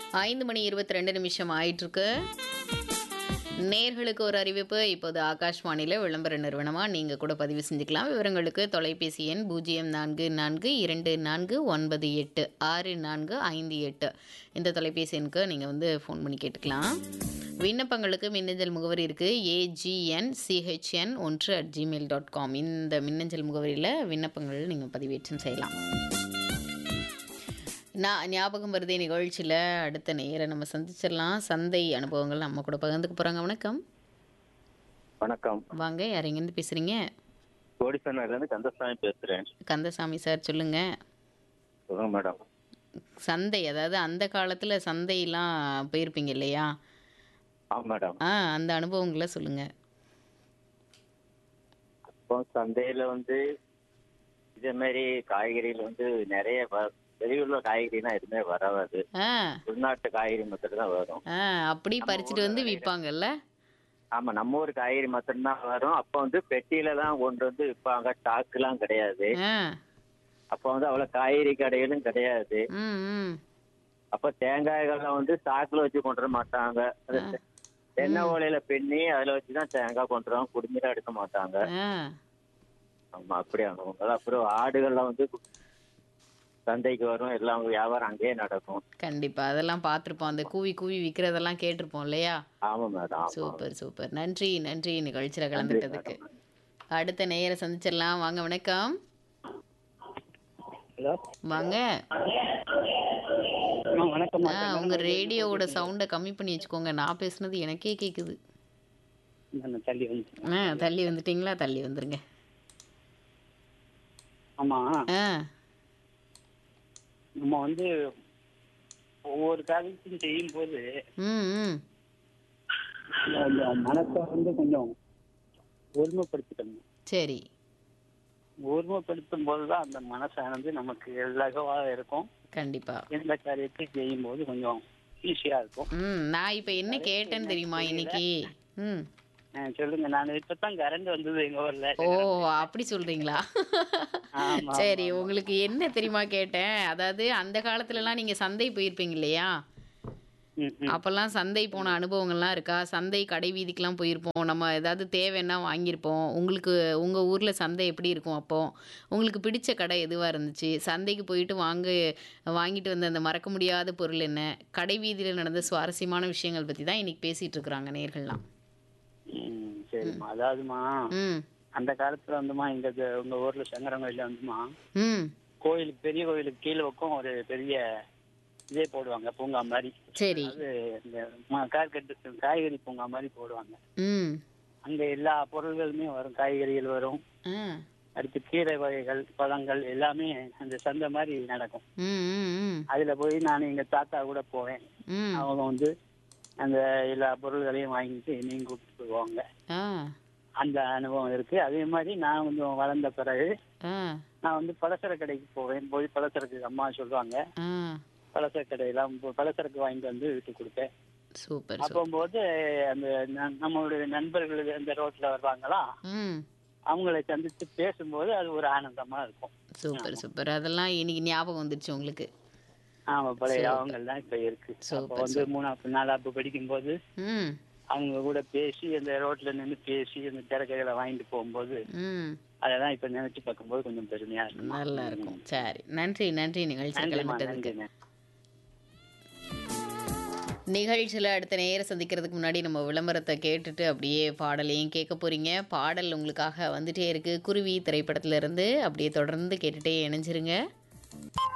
ஐந்து மணி இருபத்தி ரெண்டு நிமிஷம் ஆயிட்டிருக்கு நேர்களுக்கு ஒரு அறிவிப்பு இப்போது ஆகாஷ்வாணியில் விளம்பர நிறுவனமாக நீங்கள் கூட பதிவு செஞ்சுக்கலாம் விவரங்களுக்கு தொலைபேசி எண் பூஜ்ஜியம் நான்கு நான்கு இரண்டு நான்கு ஒன்பது எட்டு ஆறு நான்கு ஐந்து எட்டு இந்த தொலைபேசி எண்ணுக்கு நீங்கள் வந்து ஃபோன் பண்ணி கேட்டுக்கலாம் விண்ணப்பங்களுக்கு மின்னஞ்சல் முகவரி இருக்குது ஏஜிஎன் சிஹெச்என் ஒன்று அட் ஜிமெயில் டாட் காம் இந்த மின்னஞ்சல் முகவரியில் விண்ணப்பங்கள் நீங்கள் பதிவேற்றம் செய்யலாம் நான் ஞாபகம் வருதே நிகழ்ச்சியில் அடுத்த நேரை நம்ம சந்திச்சிடலாம் சந்தை அனுபவங்கள் நம்ம கூட பகிர்ந்துக்க போகிறாங்க வணக்கம் வணக்கம் வாங்க யார் எங்கேருந்து பேசுகிறீங்க கோடிசனர்ல இருந்து கந்தசாமி பேசுறேன் கந்தசாமி சார் சொல்லுங்கள் சொல்லுங்க மேடம் சந்தை அதாவது அந்த காலத்தில் சந்தையெல்லாம் போயிருப்பீங்க இல்லையா ஆ மேடம் ஆ அந்த அனுபவங்களை சொல்லுங்கள் இப்போ சந்தையில வந்து இதே மாதிரி காய்கறிகள் வந்து நிறைய வ- வெளியூர்ல காய்கறினா எதுவுமே வராது ஆ உள்நாட்டு காய்கறி மட்டும் தான் வரும் ஆ அப்படி பறிச்சுட்டு வந்து விற்பாங்கல்ல ஆமா நம்ம ஊர் காய்கறி மட்டும்தான் வரும் அப்ப வந்து பெட்டியில தான் கொண்டு வந்து விற்பாங்க ஸ்டாக்குலாம் கிடையாது ஆ அப்ப வந்து அவ்வளவு காய்கறி கடைகளும் கிடையாது ம் ம் அப்ப தேங்காய்கள்லாம் வந்து ஸ்டாக்ல வச்சு கொண்டு வர மாட்டாங்க அது தென்னை ஓலையில பின்னி அதுல வச்சுதான் தேங்காய் கொண்டு வருவாங்க குடிநீரா எடுக்க மாட்டாங்க ஆ ஆமா அப்படி அனுபவங்கள் அப்புறம் ஆடுகள்லாம் வந்து சந்தைக்கு வரும் எல்லாம் வியாபாரம் அங்கேயே நடக்கும் கண்டிப்பாக அதெல்லாம் பார்த்துருப்போம் அந்த கூவி கூவி விற்கிறதெல்லாம் கேட்டிருப்போம் இல்லையா ஆமா மேடம் ஆமா. சூப்பர் சூப்பர் நன்றி நன்றி நிகழ்ச்சியில் கலந்துட்டதுக்கு அடுத்த நேயரை சந்திச்சிடலாம் வாங்க வணக்கம் ஹலோ வாங்க அம்மா வணக்கம் ஆ உங்க ரேடியோவோட சவுண்டை கம்மி பண்ணி வச்சுக்கோங்க நான் பேசுனது எனக்கே கேட்குது நான் தள்ளி வந்து ஆ தள்ளி வந்துட்டீங்களா தள்ளி வந்துருங்க ஆமா ஆ நம்ம வந்து ஒவ்வொரு காரியத்தையும் செய்யும் போது ம் ம் அந்த மனசை வந்து கொஞ்சம் ஒருமைப்படுத்திக்கணும் சரி ஒருமைப்படுத்தும் போதுதான் அந்த மனசானது நமக்கு இலகுவாக இருக்கும் கண்டிப்பாக எந்த காரியத்தையும் செய்யும் போது கொஞ்சம் ஈஸியா இருக்கும் ம் நான் இப்போ என்ன கேட்டேன்னு தெரியுமா இன்னைக்கு ம் ஆ, சொல்லுங்க நான் இப்பதான் கரண்ட் வந்தது எங்க ஊர்ல ஓ அப்படி சொல்றீங்களா ஆமா, சரி உங்களுக்கு என்ன தெரியுமா கேட்டேன் அதாவது அந்த காலத்துலலாம் நீங்க சந்தை போயிருப்பீங்க இல்லையா ம், ம். அப்போல்லாம் சந்தை போன அனுபவங்கள்லாம் இருக்கா சந்தை கடை வீதிக்கெலாம் போயிருப்போம் நம்ம ஏதாவது தேவைன்னா வாங்கியிருப்போம் உங்களுக்கு உங்கள் ஊரில் சந்தை எப்படி இருக்கும் அப்போது உங்களுக்கு பிடிச்ச கடை எதுவாக இருந்துச்சு சந்தைக்கு போயிட்டு வாங்க வாங்கிட்டு வந்த அந்த மறக்க முடியாத பொருள் என்ன கடை வீதியில் நடந்த சுவாரஸ்யமான விஷயங்கள் பற்றி தான் இன்றைக்கி பேசிகிட்டு இருக்கிறாங்க நேர்கள்லாம் ம், சரிம்மா அதாவதுமா ம் அந்த காலத்துல வந்துமா எங்க இது- உங்க ஊர்ல சங்கரங்கோயில வந்துமா ம் கோயிலுக்கு பெரிய கோயிலுக்கு கீழே பக்கம் ஒரு பெரிய இதே போடுவாங்க பூங்கா மாதிரி சரி அது இந்த ம- கார்கட்டு காய்கறி பூங்கா மாதிரி போடுவாங்க ம் அங்க எல்லா பொருள்களுமே வரும் காய்கறிகள் வரும் ஆ அடுத்து கீரை வகைகள் பழங்கள் எல்லாமே அந்த சந்தை மாதிரி நடக்கும் ம் ம் ம் அதுல போய் நான் எங்க தாத்தா கூட போவேன் ம் அவங்க வந்து அந்த எல்லா பொருள்களையும் வாங்கிட்டு என்னையும் கூப்பிட்டு போவாங்க ஆ அந்த அனுபவம் இருக்கு அதே மாதிரி நான் கொஞ்சம் வளர்ந்த பிறகு ஆ நான் வந்து பலசர கடைக்கு போவேன் போய் பலசரக்கு அம்மா சொல்லுவாங்க ஆ பலசர கடையெல்லாம் போ- பலசரக்கு வாங்கிட்டு வந்து வீட்டுக்கு கொடுப்பேன் சூப்பர் சூப்பர் அப்போம்போது அந்த ந- நம்மளுடைய நண்பர்கள் அந்த ரோட்ல வருவாங்களா ம் அவங்களை சந்திச்சு பேசும்போது அது ஒரு ஆனந்தமா இருக்கும் சூப்பர் சூப்பர் அதெல்லாம் இன்னைக்கு ஞாபகம் வந்துருச்சு உங்களுக்கு ஆமா பழைய ஞாபகங்கள் தான் இப்ப இருக்கு அப்ப சூப்பர், வந்து மூணாப்பு நாலாப்பு படிக்கும்போது ம் அவங்க கூட பேசி அந்த ரோட்ல நின்று பேசி அந்த திறக்கைகளை வாங்கிட்டு போகும்போது ம் அதெல்லாம் இப்ப நினைச்சு பார்க்கும்போது கொஞ்சம் பெருமையா இருக்கும் நல்லா இருக்கும் சரி நன்றி நன்றி நிகழ்ச்சி நன்றிம்மா கலந்துட்டதுக்கு நன்றிண்ணே நிகழ்ச்சியில் அடுத்த நேரம் சந்திக்கிறதுக்கு முன்னாடி நம்ம விளம்பரத்தை கேட்டுட்டு அப்படியே பாடலையும் கேட்க போறீங்க பாடல் உங்களுக்காக வந்துட்டே இருக்கு குருவி திரைப்படத்துல இருந்து அப்படியே தொடர்ந்து கேட்டுட்டே இணைஞ்சிருங்க